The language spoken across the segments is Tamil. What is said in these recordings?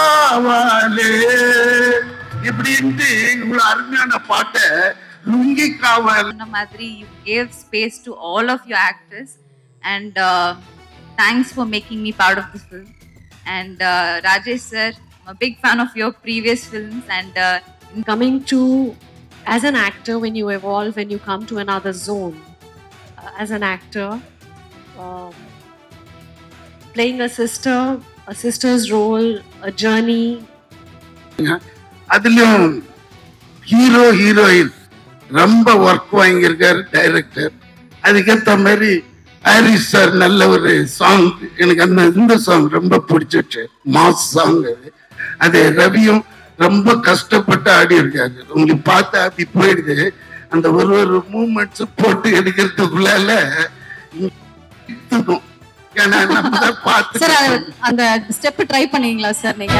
காவலே இப்படின்ட்டு இவ்வளவு அருமையான பாட்டை லுங்கி காவல் சொன்ன மாதிரி you gave space to all of you actors and thanks for making me part of this film and Rajesh sir big fan of your previous films and coming to as an actor when you evolve when you come to another zone uh, as an actor um, playing a sister a sister's role a journey அதுலயும் ஹீரோ ஹீரோயின் ரொம்ப ஒர்க் வாங்கியிருக்காரு டைரக்டர் அதுக்கேற்ற மாதிரி ஹாரிஸ் சார் நல்ல ஒரு சாங் எனக்கு அந்த இந்த சாங் ரொம்ப பிடிச்சிச்சு மாஸ் சாங் அது அது ரவியும் ரொம்ப கஷ்டப்பட்டு ஆடி இருக்காரு உங்களுக்கு பார்த்தா அப்படி போயிடுது அந்த ஒரு ஒரு மூமெண்ட்ஸ் போட்டு எடுக்கிறதுக்குள்ளால இத்துக்கும். ஏன்னா நம்ம தான் பார்த்து சார் அந்த ஸ்டெப் ட்ரை பண்ணீங்களா சார் நீங்க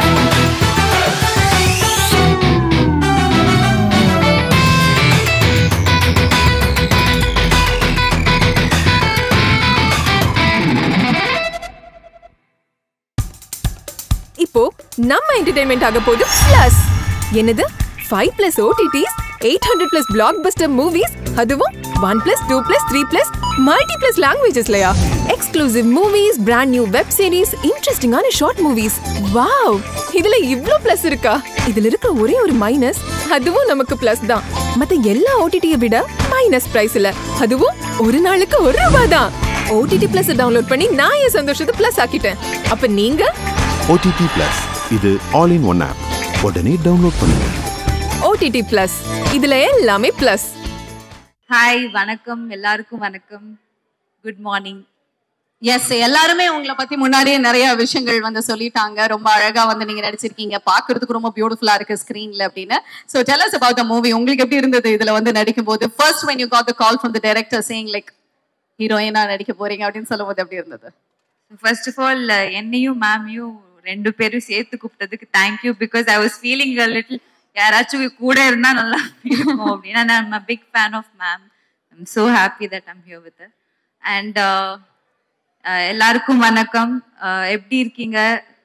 இப்போ நம்ம என்டர்டைன்மெண்ட் ஆக போகுது பிளஸ் என்னது five plus OTTs eight hundred plus blockbuster movies அதுவும் one plus two plus three plus multi plus லாங்குவேஜஸ்லயா exclusive movies brand new web series இன்ட்ரெஸ்டிங்கான ஷார்ட் மூவிஸ் வாவ் இதுல இவ்ளோ பிளஸ் இருக்கா இதுல இருக்க ஒரே ஒரு மைனஸ் அதுவும் நமக்கு பிளஸ் தான் மத்த எல்லா ஓடிடியை விட மைனஸ் பிரைஸ்ல அதுவும் ஒரு நாளுக்கு ஒரு ரூபாய் தான் ஓடிடி பிளஸ் டவுன்லோட் பண்ணி நான் என் சந்தோஷத்தை பிளஸ் ஆக்கிட்டேன் அப்ப நீங்க ஓடிடி பிளஸ் இது ஆல் இன் ஒன் ஆப் உடனே டவுன்லோட் பண்ணுங்க ஓடிடி பிளஸ் இதுல எல்லாமே பிளஸ் ஹாய் வணக்கம் எல்லாருக்கும் வணக்கம் குட் மார்னிங் எஸ் எல்லாருமே உங்களை பத்தி முன்னாடியே நிறைய விஷயங்கள் வந்து சொல்லிட்டாங்க ரொம்ப அழகா வந்து நீங்க நடிச்சிருக்கீங்க பாக்குறதுக்கு ரொம்ப பியூட்டிஃபுல்லா இருக்கு ஸ்கிரீன்ல அப்படின்னு so tell us about the movie உங்களுக்கு எப்படி இருந்தது இதுல வந்து நடிக்கும் போது first when you got the call from the director saying like ஹீரோயினா நடிக்க போறீங்க அப்படின்னு சொல்லும் போது எப்படி இருந்தது ஃபர்ஸ்ட் ஆஃப் ஆல் என்னையும் மேமையும் ரெண்டு பேரும் சேர்த்து கூப்பிட்டதுக்கு thank you because I was feeling a little யாராச்சும் கூட இருந்தா நல்லா இருக்கும் அப்படின்னா நான் big fan of ma'am I'm so happy that I'm here with and எல்லாருக்கும் வணக்கம் Uh, எப்படி இருக்கீங்க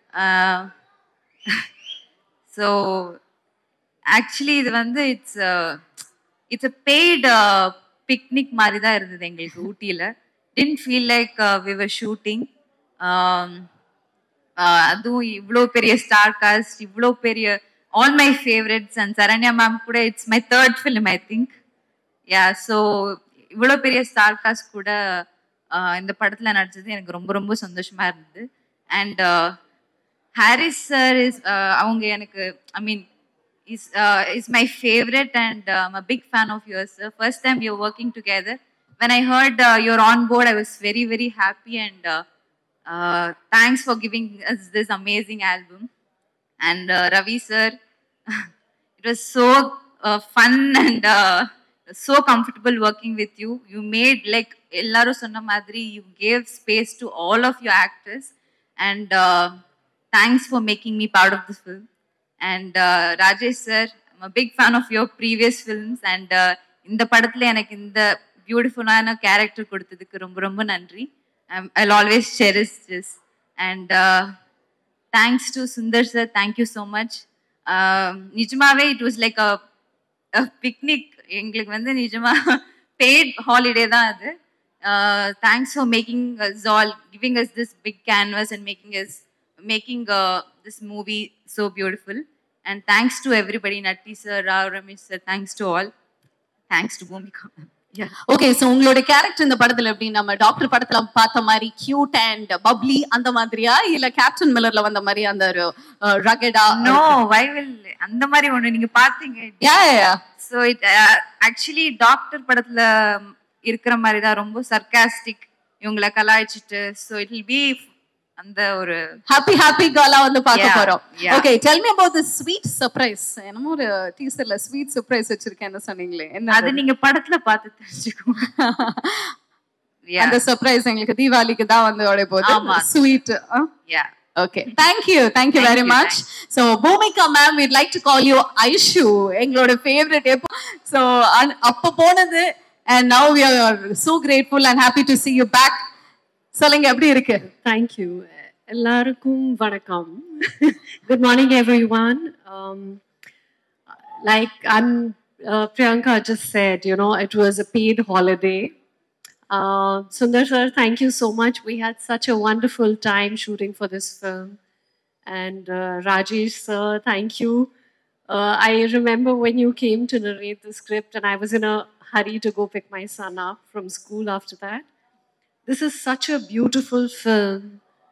ஸோ ஆக்சுவலி இது வந்து it's it's a paid picnic மாதிரி தான் இருந்தது எங்களுக்கு ஊட்டியில் டென்ட் ஃபீல் லைக் விவர் ஷூட்டிங் அதுவும் இவ்வளோ பெரிய ஸ்டார் காஸ்ட் இவ்வளோ பெரிய all my favourites and Saranya ma'am கூட it's my third film I think yeah so இவ்வளோ பெரிய ஸ்டார் காஸ்ட் கூட ஆஹ் இந்த படத்தில் நடிச்சது எனக்கு ரொம்ப ரொம்ப சந்தோஷமா இருந்தது அண்ட் ஹாரிஸ் சார் இஸ் அவங்க எனக்கு ஐ மீன் is uh, is my favorite and uh, I'm a big fan of yours sir. First time you're working together. When I heard uh, you're on board, I was very very happy and uh, uh, thanks for giving us this amazing album. And uh, Ravi sir, it was so uh, fun and uh, so comfortable working with you. You made like எல்லாரும் சொன்ன மாதிரி you gave space to all of your actors and uh, thanks for making me part of this film. And Rajesh sir I'm a big fan of your previous films and இந்த படத்துல எனக்கு இந்த பியூட்டிஃபுல்லான கேரக்டர் கொடுத்ததுக்கு ரொம்ப ரொம்ப நன்றி I always cherish this and thanks to Sundar sir thank you so much நிஜமாவே it was like a picnic எங்களுக்கு வந்து நிஜமா பெய்ட் ஹாலிடே தான் அது thanks for making us all giving us this big canvas and making us making uh, this movie so beautiful. And thanks to everybody, Natti sir, Rao Ramesh sir, thanks to all. Thanks to Bhumika. ma'am. Yeah. Okay so உங்களோட கேரக்டர் இந்த படத்துல எப்படி நம்ம டாக்டர் படத்துல பார்த்த மாதிரி கியூட் அண்ட் பப்ளி அந்த மாதிரியா இல்ல கேப்டன் மில்லர்ல வந்த மாதிரி அந்த ஒரு ரகடா No, why will அந்த மாதிரி ஒண்ணு நீங்க பாத்தீங்க yeah so it actually doctor படத்துல இருக்கிற மாதிரி தான் ரொம்ப சர்க்காஸ்டிக் இவங்களை கலாய்ச்சிட்டு ஸோ இட் வில் பி அந்த ஒரு ஹாப்பி ஹாப்பி கேர்லா வந்து பார்க்க Yeah, போறோம் yeah. Okay tell me about the sweet surprise என்னமோ ஒரு டீசர்ல ஸ்வீட் சர்ப்ரைஸ் வச்சிருக்கேன்னு சொன்னீங்களே என்ன அது நீங்க படத்துல பார்த்து தெரிஞ்சுக்கோங்க Yeah. அந்த சர்ப்ரைஸ் எங்களுக்கு தீபாவளிக்கு தான் வந்து உடைய போகுது ஆமா. Sweet Yeah. Okay thank you thank you Thank very you, much so Bhumika ma'am we'd like to call you Aishu எங்களோட ஃபேவரட் எப்போ ஸோ அப்போ போனது and now we are so grateful and happy to see you back சொல்லுங்க எப்படி இருக்கு Thank you. எல்லாருக்கும் வணக்கம் good morning everyone like I'm, uh, Priyanka just said, you know, it was a paid holiday. Uh, Sundar sir, thank you so much. We had such a wonderful time shooting for this film. And uh, Rajesh sir, thank you. Uh, I remember when you came to narrate the script, and I was in a hurry to go pick my son up from school after that. This is such a beautiful film.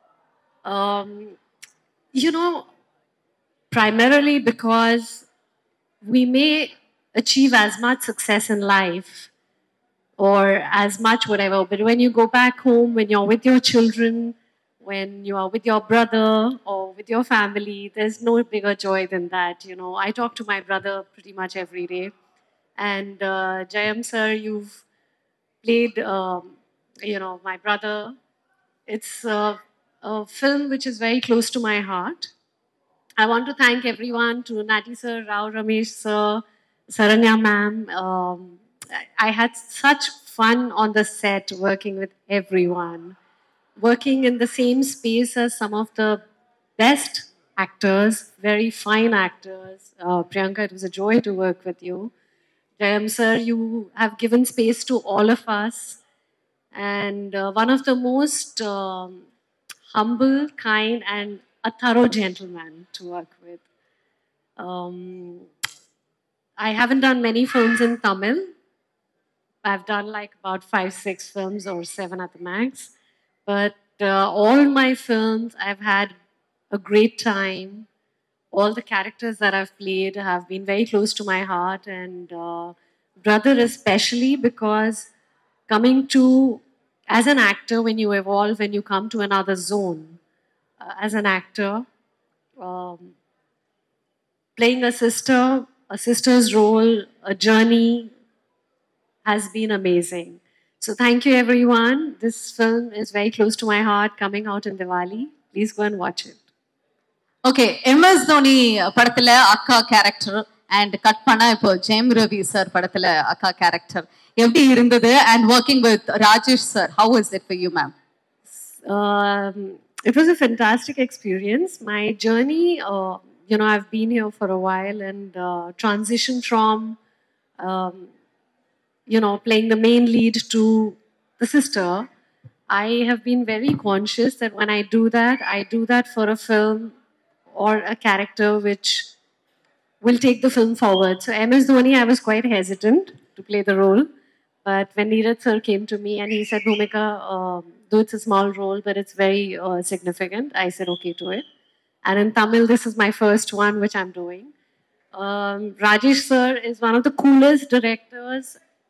Um, you know, primarily because we may achieve as much success in life or as much whatever but when you go back home when you're with your children when you are with your brother or with your family there's no bigger joy than that you know i talk to my brother pretty much every day and uh, jayam sir you've played um, you know my brother it's uh, a film which is very close to my heart I want to thank everyone to Nati sir, Rao Ramesh sir, Saranya ma'am. Um, I- I had such fun on the set working with everyone, working in the same space as some of the best actors, very fine actors. Uh, Priyanka, it was a joy to work with you. Jayam sir, you have given space to all of us. And uh, one of the most um, humble, kind, and a thorough gentleman to work with. Um, I haven't done many films in Tamil. I've done like about five, six films or seven at the max. But uh, all my films, I've had a great time. All the characters that I've played have been very close to my heart, and uh, Brother especially because coming to, as an actor, when you evolve, when you come to another zone, uh, as an actor, um, playing a sister, a sister's role, a journey has been amazing. So thank you, everyone. This film is very close to my heart, coming out in Diwali. Please go and watch it. Okay M S Dhoni படத்துல அக்கா கேரக்டர் அண்ட் கட் பண்ணா இப்போ ஜெயம் ரவி சார் படத்துல அக்கா கேரக்டர் எப்படி இருந்தது and working with Rajesh sir how is it for you ma'am um, it was a fantastic experience. My journey, uh, you know, I've been here for a while and uh, transition from, um, you know, playing the main lead to the sister. I have been very conscious that when I do that, I do that for a film or a character which will take the film forward. So MS Dhoni, I was quite hesitant to play the role. But when Neeraj sir came to me and he said, Bhumika, um, though it's a small role, but it's very uh, significant, I said okay to it. And in Tamil, this is my first one, which I'm doing. Um, Rajesh sir is one of the coolest directors,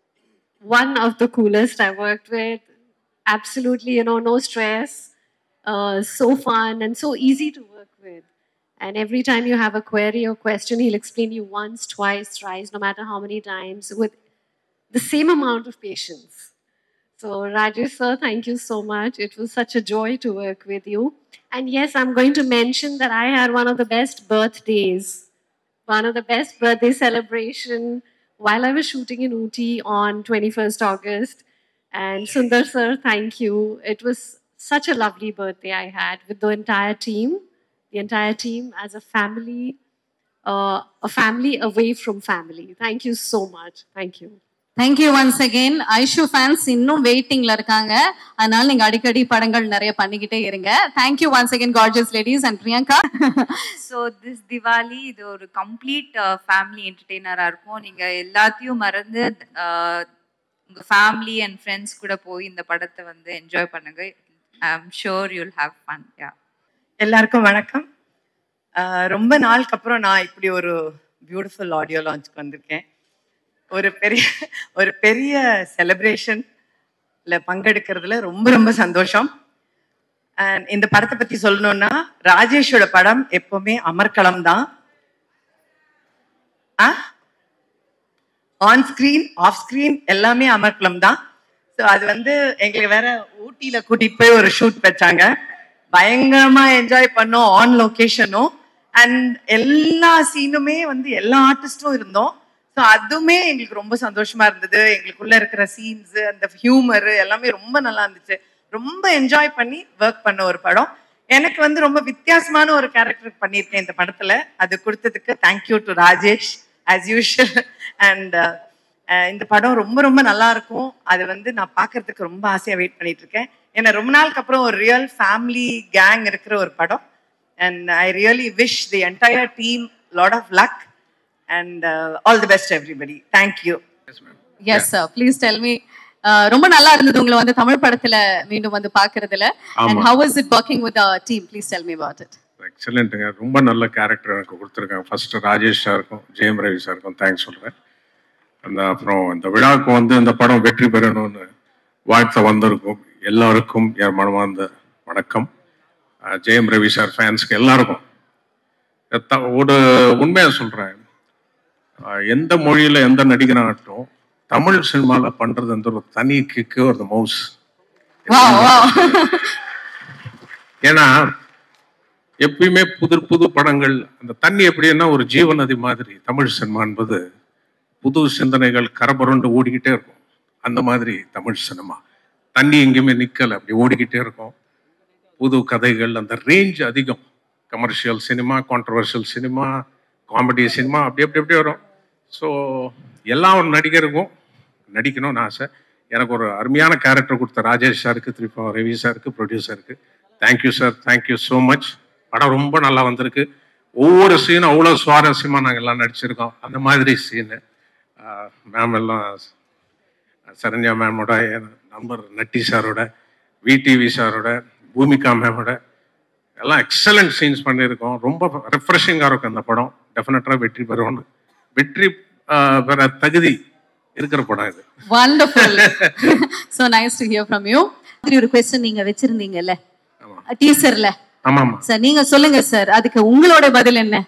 one of the coolest I worked with. Absolutely, you know, no stress, uh, so fun and so easy to work with. And every time you have a query or question, he'll explain you once, twice, thrice, no matter how many times, with the same amount of patience. So, Rajesh sir, thank you so much. It was such a joy to work with you. And yes, I'm going to mention that I had one of the best birthdays, one of the best birthday celebration while I was shooting in Ooty on 21st August. And Sundar sir, thank you. It was such a lovely birthday I had with the entire team, the entire team as a family, uh, a family away from family. Thank you so much. Thank you. Thank you once again Aishu fans இன்னும் வெயிட்டிங்ல இருக்காங்க அதனால நீங்க அடிக்கடி படங்கள் நிறைய பண்ணிக்கிட்டே இருங்க thank you once again gorgeous ladies and Priyanka so this Diwali இது ஒரு கம்ப்ளீட் ஃபேமிலி என்டர்டெய்னராக இருக்கும் நீங்கள் எல்லாத்தையும் மறந்து uh, உங்க ஃபேமிலி அண்ட் ஃப்ரெண்ட்ஸ் கூட போய் இந்த படத்தை வந்து என்ஜாய் பண்ணுங்க I am sure you'll have fun yeah எல்லாருக்கும் வணக்கம் ஆஹ் ரொம்ப நாளுக்கு அப்புறம் நான் இப்படி ஒரு பியூட்டிஃபுல் ஆடியோ லான்ச்சுக்கு வந்திருக்கேன் ஒரு பெரிய ஒரு பெரிய செலிப்ரேஷன்ல பங்கெடுக்கிறதுல ரொம்ப ரொம்ப சந்தோஷம் And இந்த படத்தை பத்தி சொல்லணும்னா ராஜேஷோட படம் எப்பவுமே அமர்க்களம் தான் ஆன் ஸ்கிரீன் ஆஃப் ஸ்கிரீன் எல்லாமே அமர்க்களம் தான் ஸோ அது வந்து எங்களுக்கு வேற ஊட்டியில கூட்டிட்டு போய் ஒரு ஷூட் வச்சாங்க பயங்கரமா என்ஜாய் பண்ணோம் ஆன் லொகேஷனும் அண்ட் எல்லா சீனுமே வந்து எல்லா ஆர்டிஸ்டும் இருந்தோம் ஸோ அதுவுமே எங்களுக்கு ரொம்ப சந்தோஷமா இருந்தது எங்களுக்குள்ள இருக்கிற சீன்ஸ் அந்த ஹியூமர் எல்லாமே ரொம்ப நல்லா இருந்துச்சு ரொம்ப என்ஜாய் பண்ணி ஒர்க் பண்ண ஒரு படம் எனக்கு வந்து ரொம்ப வித்தியாசமான ஒரு கேரக்டர் பண்ணியிருக்கேன் இந்த படத்துல அது கொடுத்ததுக்கு thank you to Rajesh as usual and இந்த படம் ரொம்ப ரொம்ப நல்லா இருக்கும் அது வந்து நான் பார்க்கறதுக்கு ரொம்ப ஆசையா வெயிட் பண்ணிட்டு இருக்கேன் ஏன்னா ரொம்ப நாளுக்கு அப்புறம் ஒரு ரியல் ஃபேமிலி கேங் இருக்கிற ஒரு படம் and I really wish the entire team lot of luck and all the best everybody thank you yes sir please tell me ரொம்ப நல்லா இருந்தது உங்களை வந்து தமிழ் படத்துல மீண்டும் வந்து பாக்குறதுல அண்ட் ஆமா. How is it working with team please tell me about it எக்ஸலண்ட்டுங்க ரொம்ப நல்ல கேரக்டர் எனக்கு கொடுத்துருக்காங்க ஃபர்ஸ்ட் ராஜேஷ் சாருக்கும் ஜெயம் ரவி சாருக்கும் தேங்க்ஸ் சொல்கிறேன் அந்த அப்புறம் இந்த விழாவுக்கு வந்து இந்த படம் வெற்றி பெறணும்னு வாழ்த்த வந்திருக்கும் எல்லாருக்கும் என் மனமார்ந்த வணக்கம் அஹ் ஜெயம் ரவி சார் ஃபேன்ஸ்க்கு எல்லாருக்கும் த- ஒரு உண்மையை சொல்கிறேன் எந்த மொழியில் எந்த நடிகனாகட்டும் தமிழ் சினிமாவில் பண்ணுறது வந்து ஒரு தனி கிக்கு ஒரு மவுஸ் வாவ் வாவ் ஏன்னா எப்பயுமே புது புது படங்கள் அந்த தண்ணி எப்படின்னா ஒரு ஜீவநதி மாதிரி தமிழ் சினிமா என்பது புது சிந்தனைகள் கரபுரண்டு ஓடிக்கிட்டே இருக்கும் அந்த மாதிரி தமிழ் சினிமா தண்ணி எங்கேயுமே நிக்கல அப்படி ஓடிக்கிட்டே இருக்கும் புது கதைகள் அந்த ரேஞ்ச் அதிகம் commercial cinema controversial cinema comedy cinema அப்படி அப்படி அப்படி வரும் ஸோ எல்லா ஒரு நடிகருக்கும் நடிக்கணும்னு ஆசை எனக்கு ஒரு அருமையான கேரக்டர் கொடுத்த ராஜேஷ் சாருக்கு திருப்பி ரவி சாருக்கு ப்ரொடியூசருக்கு thank you sir thank you so much படம் ரொம்ப நல்லா வந்திருக்கு ஒவ்வொரு சீனும் அவ்வளோ சுவாரஸ்யமாக நாங்கள் எல்லாம் நடிச்சிருக்கோம் அந்த மாதிரி சீனு மேம் எல்லாம் சரண்யா மேமோட என் நண்பர் நட்டி சாரோட விடிவி சாரோட பூமிகா மேமோட எல்லாம் எக்ஸலண்ட் சீன்ஸ் பண்ணியிருக்கோம் ரொம்ப ரெஃப்ரெஷிங்காக இருக்கும் அந்த படம் டெஃபினட்டாக வெற்றி பெறும்னு வெற்றி ஆஹ், பெற தகுதி இருக்கிற படம் இது wonderful so nice to hear from you ஒரு கொஸ்டின் நீங்க வச்சிருந்தீங்கல்ல ஆமா. டீசர்ல ஆமாம் ஆமாம் சார் நீங்க சொல்லுங்க சார் அதுக்கு உங்களோட பதில் என்ன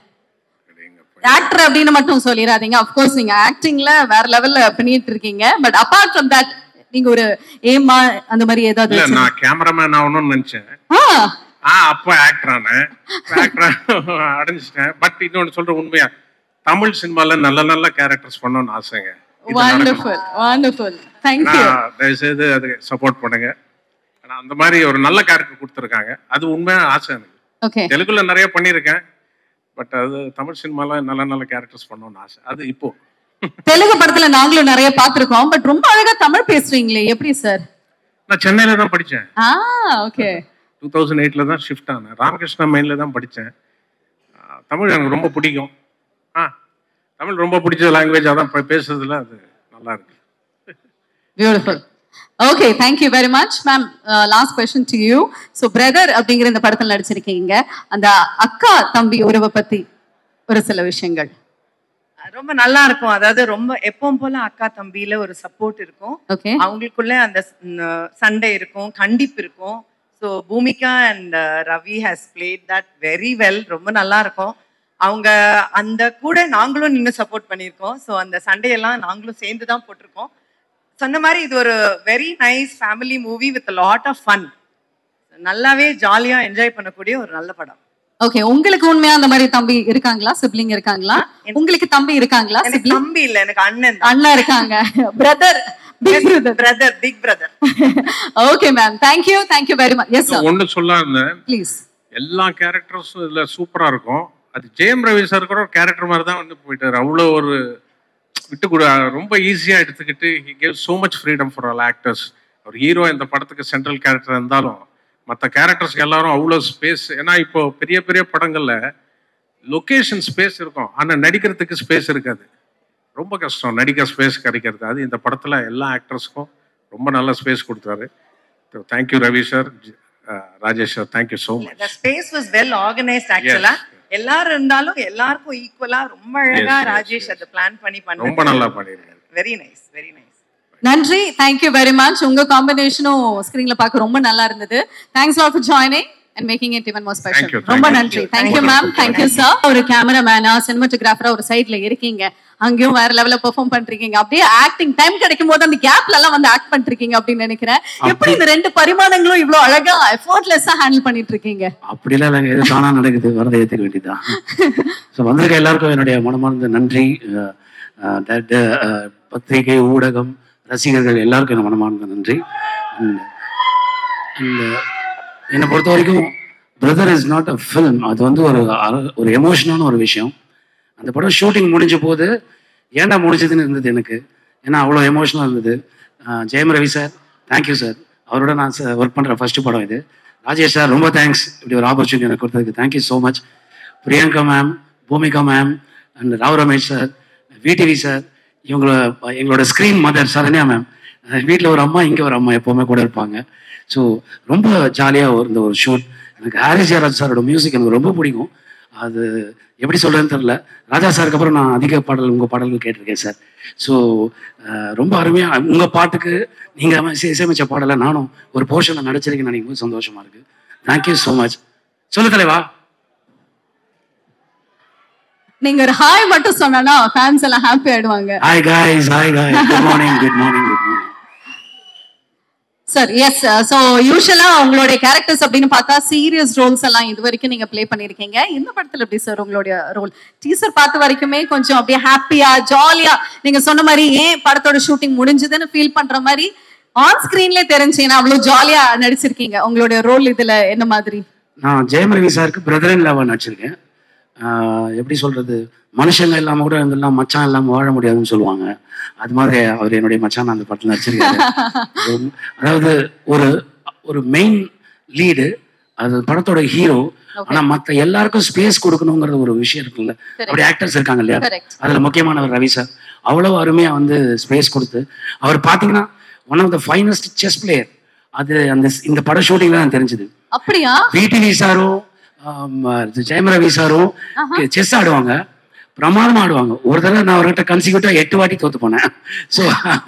ஆக்டர் அப்படின்னு மட்டும் சொல்லிடாதீங்க அப்கோர்ஸ் நீங்க ஆக்டிங்ல வேற லெவல்ல பண்ணிட்டு இருக்கீங்க பட் அபார்ட் ஃப்ரம் தட் நீங்க ஒரு ஏமா அந்த மாதிரி ஏதாவது இல்லை வச்சிருந்தீங்க? நான் கேமராமேன் ஆகணும்னு நினச்சேன் ஆ, ஆ அப்போ ஆக்டர் ஆனேன் ஆக்டர் அடைஞ்சிட்டேன் பட் இன்னொன்று சொல்ற உண்மையா தமிழ் சினிமால நல்ல நல்ல கேரக்டர்ஸ் பண்ணணும்னு ஆசைங்க இது நடக்கணும். wonderful wonderful thank you நான் தயவுசெய்து அதுக்கு சப்போர்ட் பண்ணுங்க ஆனா அந்த மாதிரி ஒரு நல்ல கேரக்டர் கொடுத்துருக்காங்க அது உண்மையா ஆசை எனக்கு ஓகே தெலுங்குல நிறைய பண்ணியிருக்கேன் பட் அது தமிழ் சினிமால நல்ல நல்ல கேரக்டர்ஸ் பண்ணணும்னு ஆசை அது இப்போ தெலுங்கு படத்துல நாங்களும் நிறைய பார்த்திருக்கோம் பட் ரொம்ப அழகா தமிழ் பேசுறீங்களே எப்படி சார் நான் சென்னையில தான் படித்தேன் ஆ ஓகே டூ தௌசண்ட் எயிட்ல தான் ஷிஃப்ட் ஆனேன் ராமகிருஷ்ணா மெயின்ல தான் படித்தேன் தமிழ் எனக்கு ரொம்ப பிடிக்கும் ஆ தமிழ் ரொம்ப பிடிச்ச லாங்குவேஜ் அதான் இப்ப பேசுறதுல அது நல்லா இருக்கு beautiful okay thank you very much ma'am last question to you so brother அப்படிங்கிற இந்த படத்தில் நடிச்சிருக்கீங்க அந்த அக்கா தம்பி உறவை பத்தி ஒரு சில விஷயங்கள் ரொம்ப நல்லா இருக்கும் அதாவது ரொம்ப எப்பவும் போல அக்கா தம்பியில ஒரு சப்போர்ட் இருக்கும் ஓகே அவங்களுக்குள்ள அந்த ஸ்- சண்டை இருக்கும் கண்டிப்பு இருக்கும் so Bhumika and Ravi has played that very well ரொம்ப நல்லா இருக்கும் அவங்க அந்த கூட நாங்களும் நின்று சப்போர்ட் பண்ணியிருக்கோம் ஸோ அந்த சண்டையெல்லாம் நாங்களும் சேர்ந்து தான் போட்டிருக்கோம் சொன்ன மாதிரி இது ஒரு very nice family movie with lot of fun நல்லாவே ஜாலியாக என்ஜாய் பண்ணக்கூடிய ஒரு நல்ல படம் ஓகே உங்களுக்கு உண்மையா அந்த மாதிரி தம்பி இருக்காங்களா சிப்ளிங் இருக்காங்களா உங்களுக்கு தம்பி இருக்காங்களா எனக்கு சிப்ளிங் தம்பி இல்லை எனக்கு அண்ணன் அண்ணா இருக்காங்க brother big brother brother big brother okay ma'am thank you thank you very much yes sir ஒன்று சொல்ல இருந்தேன் ப்ளீஸ் எல்லா கேரக்டர்ஸும் இதுல சூப்பரா இருக்கும் அது ஜெயம் ரவி சார் கூட ஒரு கேரக்டர் மாதிரி தான் வந்து போயிட்டாரு அவ்வளோ ஒரு விட்டு கொடு ரொம்ப ஈஸியா எடுத்துக்கிட்டு he gave so much freedom for all actors ஒரு ஹீரோ இந்த படத்துக்கு சென்ட்ரல் கேரக்டர் இருந்தாலும் மற்ற கேரக்டர்ஸ்க்கு எல்லாரும் அவ்வளோ ஸ்பேஸ் ஏன்னா இப்போ பெரிய பெரிய படங்கள்ல லொகேஷன் ஸ்பேஸ் இருக்கும் ஆனா நடிக்கிறதுக்கு ஸ்பேஸ் இருக்காது ரொம்ப கஷ்டம் நடிக்க ஸ்பேஸ் கிடைக்கிறது அது இந்த படத்துல எல்லா ஆக்டர்ஸ்க்கும் ரொம்ப நல்ல ஸ்பேஸ் கொடுத்தாரு thank you Ravi sir Rajesh sir thank you so much the space was well organized ஆக்சுவலா எல்லாரும் இருந்தாலும் எல்லாருக்கும் ஈக்குவலா ரொம்ப அழகா Yes, yes, ராஜேஷ் அதை பிளான் பண்ணி ரொம்ப பண்ண நல்லா பண்ணியிருக்காரு வெரி நைஸ் வெரி நைஸ் நன்றி தேங்க்யூ வெரி மச் உங்க காம்பினேஷனும் ஸ்கிரீன்ல பார்க்க ரொம்ப நல்லா இருந்தது thanks lot for joining and making it even more Thank special you, thank ரொம்ப you. நன்றி Thank thank you you. Ma'am thank you sir ஒரு கேமராமேனா சினிமாட்டோகிராஃபரா ஒரு சைட்ல இருக்கீங்க அங்கேயும் வேற லெவல்ல பெர்ஃபார்ம் பண்றீங்க அப்படியே ஆக்டிங் டைம் கிடைக்கும் போது அந்த கேப்ல எல்லாம் வந்து ஆக்ட் பண்ணிருக்கீங்க அப்படின்னு நினைக்கிறேன் எப்படி இந்த ரெண்டு பரிமாணங்களும் இவ்வளவு அழகா எஃபோர்ட்லெஸ்ஸா ஹேண்டில் பண்ணிட்டு இருக்கீங்க அப்படிலாம் இல்லைங்க எது தானா நடக்குது வரதை ஏற்றுக்க வேண்டியதுதான் ஸோ வந்திருக்க எல்லாருக்கும் என்னுடைய மனமார்ந்த நன்றி அஹ், அஹ், ட- ட- அஹ், பத்திரிகை ஊடகம் ரசிகர்கள் எல்லாருக்கும் என்ன மனமார்ந்த நன்றி And- and, என்னை பொறுத்த வரைக்கும் brother is not a film அது வந்து ஒரு அர- ஒரு எமோஷனான ஒரு விஷயம் அந்த படம் ஷூட்டிங் முடிஞ்ச போது ஏன்டா முடிஞ்சதுன்னு இருந்தது எனக்கு ஏன்னா அவ்வளோ எமோஷனலாக இருந்தது ஆஹ் Jayam Ravi sir thank you sir அவரோட நான் ஒர்க் பண்ணுற ஃபர்ஸ்ட் படம் இது ராஜேஷ் சார் ரொம்ப தேங்க்ஸ் இப்படி ஒரு ஆப்பர்ச்சுனிட்டி எனக்கு கொடுத்ததுக்கு thank you so much Priyanka ma'am Bhumika ma'am and Rao Ramesh sir VTV sir இவங்கள எங்களோட ஸ்க்ரீன் மதர் சரண்யா மேம் வீட்டில் ஒரு அம்மா இங்கே ஒரு அம்மா எப்போவுமே கூட இருப்பாங்க ஸோ ரொம்ப ஜாலியாக இருந்த ஒரு ஷூட் எனக்கு ஹாரிஸ் ஜெயராஜ் சாரோட மியூசிக் எனக்கு ரொம்ப பிடிக்கும் அது எப்படி சொல்கிறேன்னு தெரில ராஜா சாருக்கு அப்புறம் நான் அதிக பாடல் உங்கள் பாடல்கள் கேட்டிருக்கேன் சார் ஸோ ரொம்ப அருமையாக உங்கள் பாட்டுக்கு நீங்கள் இசையமைச்ச பாடலை நானும் ஒரு போர்ஷனில் நடிச்சிருக்கேன்னு நினைக்கும் போது சந்தோஷமாக இருக்குது தேங்க்யூ ஸோ மச் சொல்லு தலைவா நீங்க ஒரு ஹாய் மட்டும் சொன்னா ஃபேன்ஸ் எல்லாம் ஹாப்பி ஆயிடுவாங்க hi guys hi guys good morning good morning good morning sir yes so usually உங்களுடைய கேரக்டர்ஸ் அப்படின்னு பார்த்தா சீரியஸ் ரோல்ஸ் எல்லாம் இது வரைக்கும் நீங்க ப்ளே பண்ணிருக்கீங்க இந்த படத்துல எப்படி சார் உங்களுடைய ரோல் டீசர் பார்த்த வரைக்குமே கொஞ்சம் அப்படியே ஹாப்பியா ஜாலியா நீங்க சொன்ன மாதிரி ஏன் படத்தோட ஷூட்டிங் முடிஞ்சதுன்னு ஃபீல் பண்ற மாதிரி ஆன் ஸ்கிரீன்ல தெரிஞ்சீங்கன்னா அவ்வளவு ஜாலியா நடிச்சிருக்கீங்க உங்களுடைய ரோல் இதுல என்ன மாதிரி நான் ஜெயம் ரவி சாருக்கு பிரதர் இன் லவ் நடிச்சிருக்கேன் ஆஹ் எப்படி சொல்றது மனுஷங்க இல்லாம கூட இருந்தெல்லாம் மச்சான் இல்லாம வாழ முடியாதுன்னு சொல்லுவாங்க அது மாதிரி அவர் என்னுடைய மச்சான் அந்த படத்துல நடிச்சிருக்காரு ரொம்ப- அதாவது ஒரு ஒரு மெயின் லீடு அது படத்தோட ஹீரோ ஆனா மத்த எல்லாருக்கும் ஸ்பேஸ் கொடுக்கணுங்கிற ஒரு விஷயம் இருக்குல்ல அப்படி ஆக்டர்ஸ் இருக்காங்க இல்லையா Correct. அதுல முக்கியமானவர் ரவி சார் அவ்வளவு அருமையா வந்து ஸ்பேஸ் கொடுத்து அவர் பாத்தீங்கன்னா one of the finest chess player அது அந்த இந்த பட ஷூட்டிங்ல தான் தெரிஞ்சது அப்படியா பிடிவி சாரும் ஆம், ஜெயம் ரவி சாரும் செஸ் ஆடுவாங்க பிரமாதமா ஆடுவாங்க ஒரு தடவை நான் அவர்கிட்ட கன்சிக்யூட்டா எட்டு வாட்டி தோத்து போனேன் ஸோ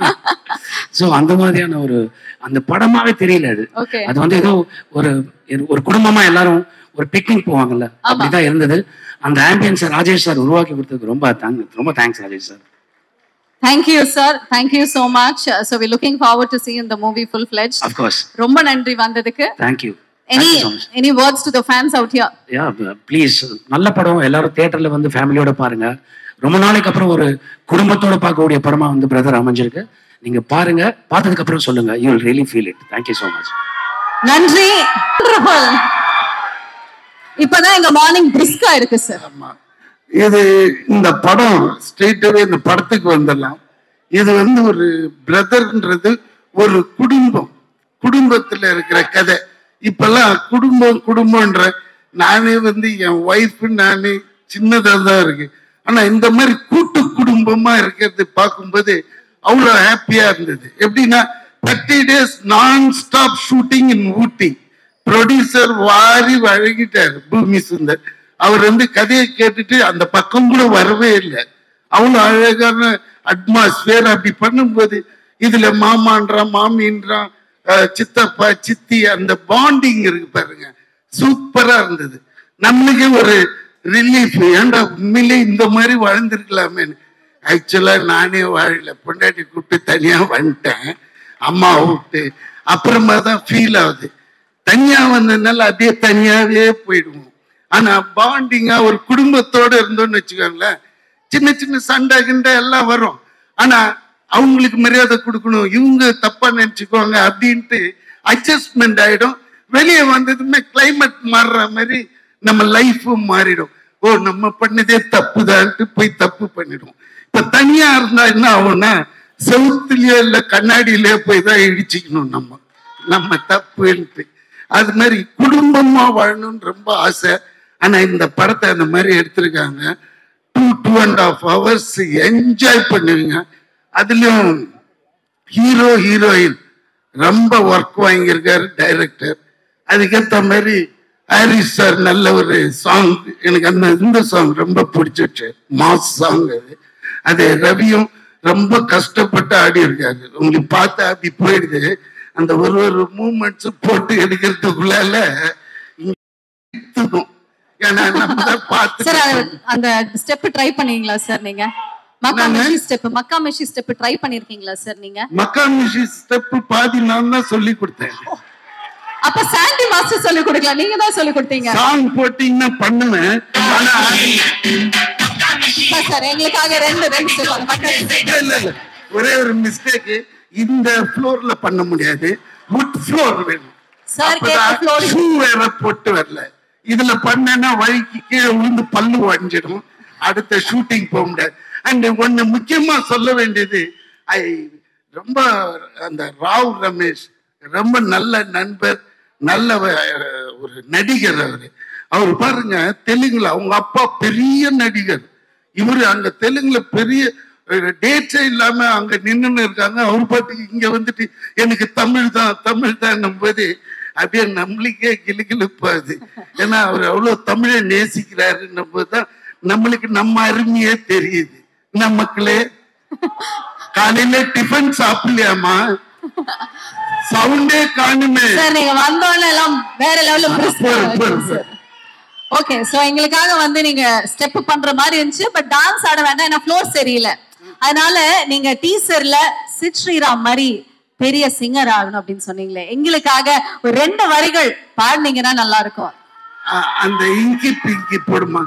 ஸோ அந்த மாதிரியான ஒரு அந்த படமாவே தெரியல அது ஓகே அது வந்து ஏதோ ஒரு ஒரு குடும்பமா எல்லாரும் ஒரு பிக்னிக் போவாங்கல்ல அப்படிதான் இருந்தது அந்த ஆம்பியன்ஸை ராஜேஷ் சார் உருவாக்கி கொடுத்ததுக்கு ரொம்ப thank- ரொம்ப thanks Rajesh sir thank you sir thank you so much so we looking forward to see in the movie full fledged of course ரொம்ப நன்றி வந்ததுக்கு thank you any any words to the fans out here yeah please நல்ல படம் எல்லாரும் தியேட்டர்ல வந்து ஃபேமிலியோட பாருங்க ரொம்ப நாளைக்கு அப்புறம் ஒரு குடும்பத்தோட பார்க்கக்கூடிய படமா வந்து பிரதர் அமைஞ்சிருக்கு நீங்க பாருங்க பார்த்ததுக்கு அப்புறம் சொல்லுங்க you will really feel it thank you so much நன்றி Wonderful. இப்பதான் எங்க மார்னிங் பிரிஸ்கா இருக்கு சார் இது இந்த படம் ஸ்ட்ரெயிட்டாவே இந்த படத்துக்கு வந்துடலாம் இது வந்து ஒரு பிரதர்ன்றது ஒரு குடும்பம் குடும்பத்துல இருக்கிற கதை இப்பெல்லாம் குடும்பம் குடும்பம்ன்ற நானே வந்து என் ஒய்ஃப் நானே சின்னதா தான் இருக்கு ஆனா இந்த மாதிரி கூட்டு குடும்பமா இருக்கிறது பார்க்கும்போது அவ்வளோ ஹாப்பியா இருந்தது எப்படின்னா தேர்ட்டி டேஸ் நான் stop shooting in Ooty producer வாரி வழங்கிட்டார் பூமி சுந்தர் அவர் வந்து கதையை கேட்டுட்டு அந்த பக்கம் கூட வரவே இல்லை அவ்வளோ அழகான அட்மாஸ்பியர் அப்படி பண்ணும்போது இதுல மாமான்றான் மாமின்றான் அஹ் சித்தப்பா சித்தி அந்த பாண்டிங் இருக்கு பாருங்க சூப்பரா இருந்தது நம்மளுக்கே ஒரு ரிலீஃப் ஏன்டா உண்மையிலே இந்த மாதிரி வாழ்ந்திருக்கலாமேன்னு ஆக்சுவலா நானே வாழல பொண்டாட்டி கூப்பிட்டு தனியா வந்துட்டேன் அம்மா விட்டு அப்புறமா தான் ஃபீல் ஆகுது தனியா வந்ததுனால அப்படியே தனியாவே போயிடுவோம் ஆனா பாண்டிங்கா ஒரு குடும்பத்தோட இருந்தோம்னு வச்சுக்கோங்களேன் சின்ன சின்ன சண்டை கிண்டை எல்லாம் வரும் ஆனா அவங்களுக்கு மரியாதை கொடுக்கணும் இவங்க தப்பா நினைச்சுக்குவாங்க அப்படின்ட்டு அட்ஜஸ்ட்மெண்ட் ஆயிடும் வெளியே வந்ததுமே கிளைமேட் மாறுற மாதிரி நம்ம லைஃபும் மாறிடும் ஓ நம்ம பண்ணதே தப்புதான்ட்டு போய் தப்பு பண்ணிடுவோம் இப்ப தனியா இருந்தா என்ன ஆகும்னா செவுத்துலயோ இல்ல கண்ணாடியிலயோ போய் தான் இடிச்சுக்கணும் நம்ம நம்ம தப்புன்ட்டு அது மாதிரி குடும்பமா வாழணும்னு ரொம்ப ஆசை ஆனா இந்த படத்தை அந்த மாதிரி எடுத்திருக்காங்க two two and half hours enjoy பண்ணுவீங்க அதுலயும் ஹீரோ ஹீரோயின் ரொம்ப ஒர்க் வாங்கியிருக்காரு டைரக்டர் அதுக்கேற்ற மாதிரி ஹாரிஸ் சார் நல்ல ஒரு சாங் எனக்கு அந்த இந்த சாங் ரொம்ப பிடிச்சிச்சு மாஸ் சாங் அது அது ரவியும் ரொம்ப கஷ்டப்பட்டு ஆடி இருக்காரு உங்களுக்கு பார்த்தா அப்படி போயிடுது அந்த ஒரு ஒரு மூமெண்ட்ஸ் போட்டு எடுக்கிறதுக்குள்ளால இங்க இழுத்துக்கும். ஏன்னா நம்ம தான் பார்த்து சார் அந்த ஸ்டெப் ட்ரை பண்ணீங்களா சார் நீங்க Makka Mishi step Makka Mishi step try பண்ணிருக்கீங்களா சார் நீங்க மக்கா மிஷி ஸ்டெப் பாதி நான் தான் சொல்லி கொடுத்தேன் அப்ப சாண்டி மாஸ்டர் சொல்லி கொடுக்கலாம் நீங்க தான் சொல்லி கொடுத்தீங்க சாங் போட்டீங்கன்னா பண்ணுவேன் ஆனா சார், சார் எங்களுக்காக ரெண்டு ரெண்டு ஸ்டெப் அந்த மக்கா இல்ல, இல்ல, இல்ல. ஒரே ஒரு மிஸ்டேக் இந்த ஃப்ளோர்ல பண்ண முடியாது வுட் ஃப்ளோர் வேணும் சார் கேட்ட ஃப்ளோர் ஷூ வேற போட்டு வரல இதுல பண்ணேன்னா வழிக்கு கீழே விழுந்து பல்லு வஞ்சிடும் அடுத்த ஷூட்டிங் போக முடியாது அண்ட் ஒண்ணு முக்கியமா சொல்ல வேண்டியது ஐ ரொம்ப அந்த ராவ் ரமேஷ் ரொம்ப நல்ல நண்பர் நல்ல வ- ஒரு நடிகர் அவரு அவர் பாருங்க தெலுங்குல அவங்க அப்பா பெரிய நடிகர் இவரு அங்க தெலுங்குல பெரிய டேட்ஸே இல்லாம அங்க நின்னுன்னு இருக்காங்க அவர் பாட்டுக்கு இங்க வந்துட்டு எனக்கு தமிழ் தான் தமிழ் தான் போது அப்படியே நம்மளுக்கே கிளுகிழுப்பாது ஏன்னா அவர் அவ்வளவு தமிழை நேசிக்கிறாருன்னும் போதுதான் நம்மளுக்கு நம்ம அருமையே தெரியுது என்ன மக்களே காலையில டிஃபன் சாப்பிடலையாமா சவுண்டே காணுமே சார் நீங்க வந்தோடனே எல்லாம் வேற லெவல்ல போரு, போரு, போரு. ஓகே சோ எங்களுக்காக வந்து நீங்க ஸ்டெப் பண்ற மாதிரி இருந்துச்சு பட் டான்ஸ் ஆட வேண்டாம் ஏன்னா ஃப்ளோர் சரியில்லை அதனால நீங்க டீசர்ல சித் ஸ்ரீராம் மாதிரி பெரிய சிங்கர் ஆகணும் அப்படின்னு சொன்னீங்களே எங்களுக்காக ஒரு ரெண்டு வரிகள் பாடுனீங்கன்னா நல்லா இருக்கும் அ- அந்த இங்கி பிங்கி போடுமா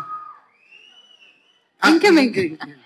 இங்கி பிங்கி.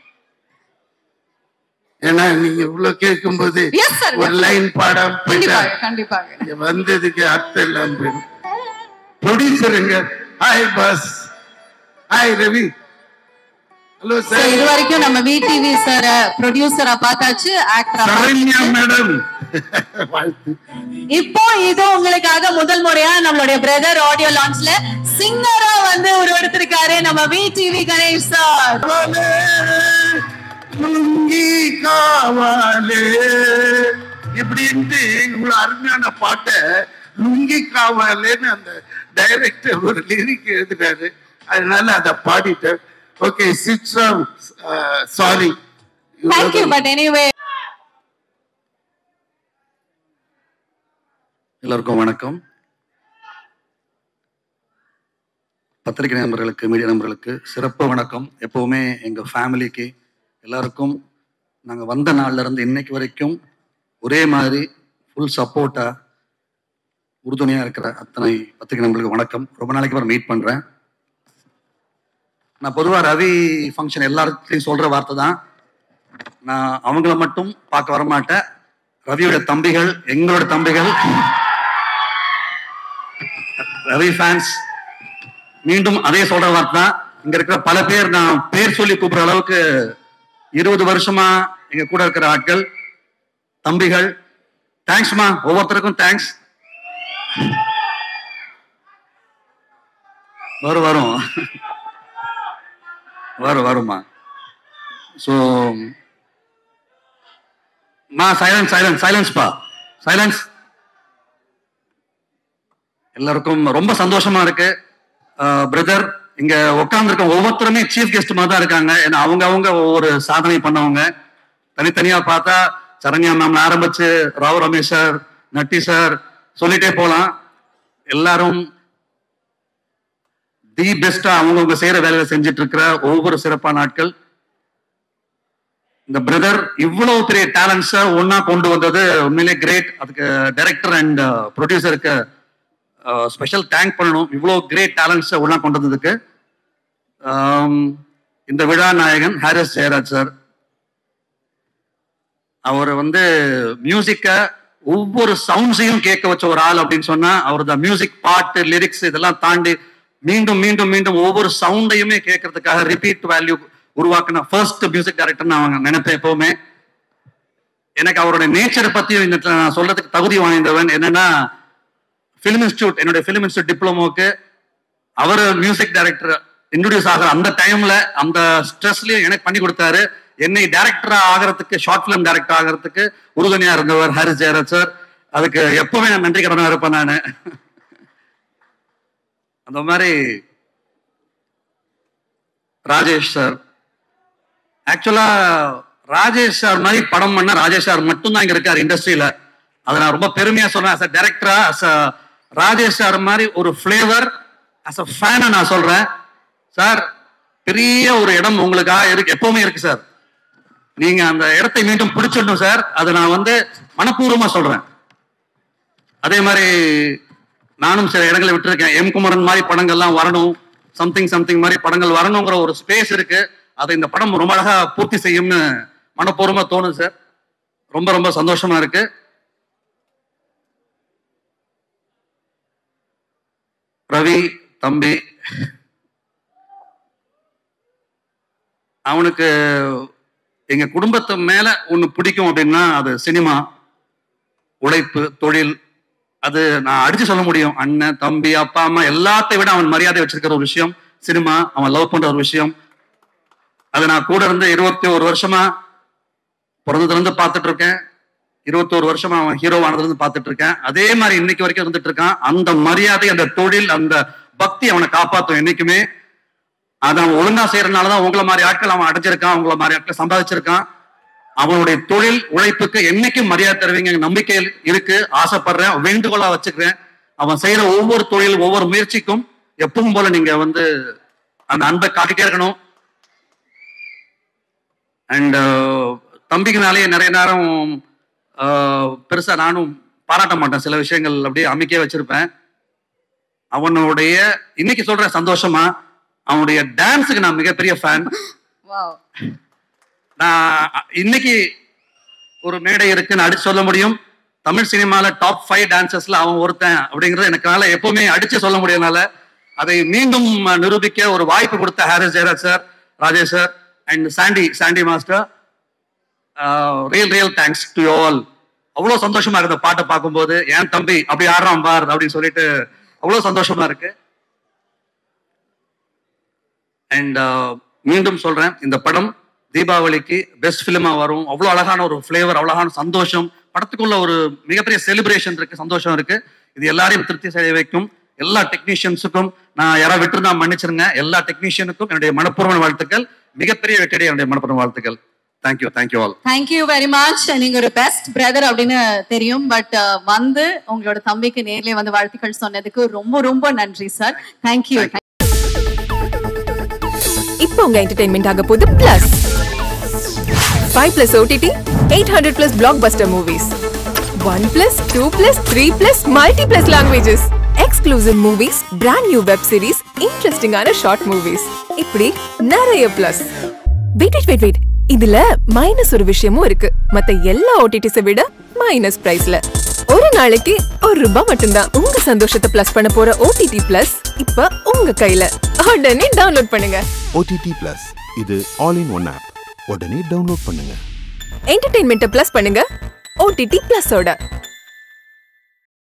ஏன்னா நீங்க இவ்வளவு கேட்கும்போது Yes, sir. ஒரு லைன் பாடாம போயிட்டா கண்டிப்பாக கண்டிப்பாக இங்க வந்ததுக்கு அர்த்தம் இல்லாம போயிடும் ப்ரொடியூசருங்க hi boss hi Ravi hello So, sir இது வரைக்கும் நம்ம விடிவி சார் ப்ரொடியூசரா பார்த்தாச்சு ஆக்டரா சரண்யா மேடம் வாழ்த்து இப்போ இது உங்களுக்காக முதல் முறையா நம்மளுடைய பிரதர் ஆடியோ லான்ச்ல சிங்கரா வந்து உருவெடுத்திருக்காரு நம்ம விடிவி கணேஷ் சார் காவாலே, லுங்கி காவாலே இப்படின்ட்டு இவ்வளவு அருமையான பாட்டை லுங்கி காவாலேன்னு அந்த டைரக்டர் ஒரு லிரிக் எழுதுறாரு அதனால அதை பாடிட்டேன் okay six sorry thank you but anyway எல்லோருக்கும் வணக்கம் பத்திரிகை நண்பர்களுக்கு மீடியா நண்பர்களுக்கு சிறப்பு வணக்கம் எப்பவுமே எங்க ஃபேமிலிக்கு எல்லாருக்கும் நாங்க வந்த நாள்ல இருந்து இன்னைக்கு வரைக்கும் ஒரே மாதிரி ஃபுல் சப்போர்ட்டா உறுதுணையா இருக்கிற அத்தனை பத்திரிகை நண்பர்களுக்கு வணக்கம் ரொம்ப நாளைக்கு அப்புறம் மீட் பண்றேன் நான் பொதுவா ரவி ஃபங்க்ஷன் எல்லாத்தையும் சொல்ற வார்த்தை தான் நான் அவங்கள மட்டும் பார்க்க வரமாட்டேன் ரவியோட தம்பிகள் எங்களோட தம்பிகள் ரவி ஃபேன்ஸ் மீண்டும் அதே சொல்ற வார்த்தை தான் இங்க இருக்கிற பல பேர் நான் பேர் சொல்லி கூப்பிடுற அளவுக்கு இருபது வருஷமா எங்க கூட இருக்கிற ஆட்கள் தம்பிகள் தேங்க்ஸ்மா ஒவ்வொருத்தருக்கும் தேங்க்ஸ் வரும் வரும் வரும் வருமா ஸோ மா சைலன்ஸ் சைலன்ஸ் சைலன்ஸ் பா சைலன்ஸ் எல்லாருக்கும் ரொம்ப சந்தோஷமா இருக்கு பிரதர் இங்க உட்கார்ந்துருக்க ஒவ்வொருத்தருமே சீஃப் கெஸ்ட் மாதிரி தான் இருக்காங்க ஏன்னா அவங்க அவங்க ஒவ்வொரு சாதனை பண்ணவங்க தனித்தனியா பார்த்தா சரண்யா மேம் ஆரம்பிச்சு ராவ் ரமேஷ் சார் நட்டி சார் சொல்லிட்டே போலாம் எல்லாரும் தி பெஸ்டா அவங்கவுங்க செய்யற வேலையை செஞ்சுட்டு இருக்கிற ஒவ்வொரு சிறப்பான ஆட்கள் இந்த பிரதர் இவ்வளவு பெரிய டேலண்ட்ஸை ஒன்னா கொண்டு வந்தது உண்மையிலே கிரேட் அதுக்கு டைரக்டர் அண்ட் ப்ரொடியூசருக்கு ஸ்பெஷல் தேங்க் பண்ணணும் இவ்வளோ கிரேட் டேலண்ட்ஸை ஒன்றா கொண்டு வந்ததுக்கு ஆம், இந்த விழா நாயகன் ஹாரிஸ் ஜெயராஜ் சார் அவர் வந்து மியூசிக்கை ஒவ்வொரு சவுண்ட்ஸையும் கேட்க வச்ச ஒரு ஆள் அப்படின்னு சொன்னா அவர் தான் மியூசிக் பாட்டு லிரிக்ஸ் இதெல்லாம் தாண்டி மீண்டும் மீண்டும் மீண்டும் ஒவ்வொரு சவுண்டையுமே கேட்கறதுக்காக ரிப்பீட் வேல்யூ உருவாக்குன ஃபர்ஸ்ட் மியூசிக் டைரக்டர் நான் நினைப்பேன் எப்பவுமே எனக்கு அவரோட நேச்சரை பத்தியும் இந்த இடத்துல நான் சொல்றதுக்கு தகுதி வாய்ந்தவன் என்னன்னா ஃபிலிம் இன்ஸ்டியூட் என்னுடைய ஃபிலிம் இன்ஸ்டியூட் டிப்ளமோக்கு அவர் மியூசிக் டைரக்டர் இன்ட்ரடியூஸ் ஆகிற அந்த டைம்ல அந்த ஸ்ட்ரெஸ்லயும் எனக்கு பண்ணி கொடுத்தாரு என்னை டைரக்டரா ஆகிறதுக்கு ஷார்ட் ஃபிலிம் டைரக்டர் ஆகிறதுக்கு உறுதுணையா இருந்தவர் ஹரிஸ் ஜெயராஜ் சார் அதுக்கு எப்பவுமே நான் நன்றி கடனா இருப்பேன் நான் அந்த மாதிரி ராஜேஷ் சார் ஆக்சுவலா ராஜேஷ் சார் மாதிரி படம் பண்ண ராஜேஷ் சார் மட்டும்தான் இங்க இருக்காரு இண்டஸ்ட்ரியில அதை நான் ரொம்ப பெருமையா சொல்றேன் அஸ் அ டைரக்டரா அஸ் அ ராஜேஷ் சார் மாதிரி ஒரு ஃபிளேவர் அஸ் அ ஃபேனை நான் சொல்றேன் சார் பெரிய ஒரு இடம் உங்களுக்காக இருக்கு எப்பவுமே இருக்கு சார் நீங்க அந்த இடத்தை மீண்டும் பிடிச்சிடணும் சார் அதை நான் வந்து மனப்பூர்வமா சொல்றேன் அதே மாதிரி நானும் சில இடங்களை விட்டுருக்கேன் எம் குமரன் மாதிரி படங்கள்லாம் வரணும் சம்திங் சம்திங் மாதிரி படங்கள் வரணுங்கிற ஒரு ஸ்பேஸ் இருக்கு அதை இந்த படம் ரொம்ப அழகா பூர்த்தி செய்யும்னு மனப்பூர்வமா தோணுது சார் ரொம்ப ரொம்ப சந்தோஷமா இருக்கு ரவி தம்பி அவனுக்கு எங்க குடும்பத்து மேல ஒண்ணு பிடிக்கும் அப்படின்னா அது சினிமா உழைப்பு தொழில் அது நான் அடிச்சு சொல்ல முடியும் அண்ணன் தம்பி அப்பா அம்மா எல்லாத்தையும் விட அவன் மரியாதை வச்சிருக்கிற ஒரு விஷயம் சினிமா அவன் லவ் பண்ற ஒரு விஷயம் அது நான் கூட இருந்து இருபத்தி ஒரு வருஷமா பிறந்ததுல இருந்து பார்த்துட்டு இருக்கேன் இருபத்தோரு வருஷமா அவன் ஹீரோவானதுல இருந்து பார்த்துட்டு இருக்கேன் அதே மாதிரி இன்னைக்கு வரைக்கும் இருந்துட்டு இருக்கான் அந்த மரியாதை அந்த தொழில் அந்த பக்தி அவனை காப்பாத்தும் என்னைக்குமே அதை அவன் ஒழுங்கா செய்யறதுனாலதான் உங்களை மாதிரி ஆட்கள் அவன் அடைஞ்சிருக்கான் உங்களை மாதிரி ஆட்கள் சம்பாதிச்சிருக்கான் அவனுடைய தொழில் உழைப்புக்கு என்னைக்கும் மரியாதை தருவீங்க நம்பிக்கை இருக்கு ஆசைப்படுறேன் வேண்டுகோளா வச்சுக்கிறேன் அவன் செய்யற ஒவ்வொரு தொழில் ஒவ்வொரு முயற்சிக்கும் எப்பவும் போல நீங்க வந்து அந்த அன்பை காட்டிட்டே இருக்கணும் அண்ட் தம்பிக்குனாலே நிறைய நேரம் ஆஹ், பெருசா நானும் பாராட்ட மாட்டேன் சில விஷயங்கள் அப்படியே அமைக்கே வச்சிருப்பேன் அவனுடைய இன்னைக்கு சொல்றேன் சந்தோஷமா அவனுடைய டான்ஸுக்கு நான் மிகப்பெரிய ஃபேன் வாவ் நான் இன்னைக்கு ஒரு மேடை இருக்குன்னு அடிச்சு சொல்ல முடியும் தமிழ் சினிமால டாப் ஃபைவ் டான்சர்ஸ்ல அவன் ஒருத்தன் அப்படிங்கறது எனக்கால எப்பவுமே அடிச்சு சொல்ல முடியறதுனால அதை மீண்டும் நிரூபிக்க ஒரு வாய்ப்பு கொடுத்த Harris Jayaraj sir Rajesh sir and Sandy Sandy master real real thanks to all அவ்வளோ சந்தோஷமா இருந்த பாட்டை பார்க்கும்போது ஏன் தம்பி அப்படி ஆடுறான் பார் அப்படின்னு சொல்லிட்டு அவ்வளோ சந்தோஷமா இருக்கு அண்ட் மீண்டும் சொல்றேன் இந்த படம் தீபாவளிக்கு பெஸ்ட் ஃபிலிமா வரும் அவ்வளோ அழகான ஒரு ஃப்ளேவர் அவ்வளோ அழகான சந்தோஷம் படத்துக்குள்ள ஒரு மிகப்பெரிய செலிப்ரேஷன் இருக்கு சந்தோஷம் இருக்கு இது எல்லாரையும் திருப்தி செய்ய வைக்கும் எல்லா டெக்னீஷியன்ஸுக்கும் நான் யாராவது விட்டுருந்தா மன்னிச்சிருங்க எல்லா டெக்னீஷியனுக்கும் என்னுடைய மனப்பூர்வ வாழ்த்துக்கள் மிகப்பெரிய வெற்றி என்னுடைய மனப்பூர்வ வாழ்த்துக்கள் thank you thank you all thank you very much நீங்க ஒரு பெஸ்ட் பிரதர் அப்படின்னு தெரியும் பட் வந்து உங்களோட தம்பிக்கு நேர்லயே வந்து வாழ்த்துக்கள் சொன்னதுக்கு ரொம்ப ரொம்ப நன்றி சார் தேங்க்யூ இப்போ உங்க என்டர்டைன்மெண்ட் ஆக போகுது plus five plus OTT eight hundred plus blockbuster movies one plus two plus three plus multi plus languages exclusive movies brand new web series இன்ட்ரெஸ்டிங்கான ஷார்ட் மூவிஸ் இப்படி நிறைய plus wait wait wait wait இதுல மைனஸ் ஒரு விஷயமும் இருக்கு மத்த எல்லா ஓடிடிஸை விட மைனஸ் பிரைஸ்ல ஒரு நாளைக்கு ஒரு ரூபாய் மட்டும்தான் உங்க சந்தோஷத்தை பிளஸ் பண்ண போற ஓடிடி பிளஸ் இப்ப உங்க கையில உடனே டவுன்லோட் பண்ணுங்க ஓடிடி பிளஸ் இது ஆல் இன் ஒன் ஆப் உடனே டவுன்லோட் பண்ணுங்க என்டர்டைன்மெண்ட்டை பிளஸ் பண்ணுங்க ஓடிடி பிளஸோட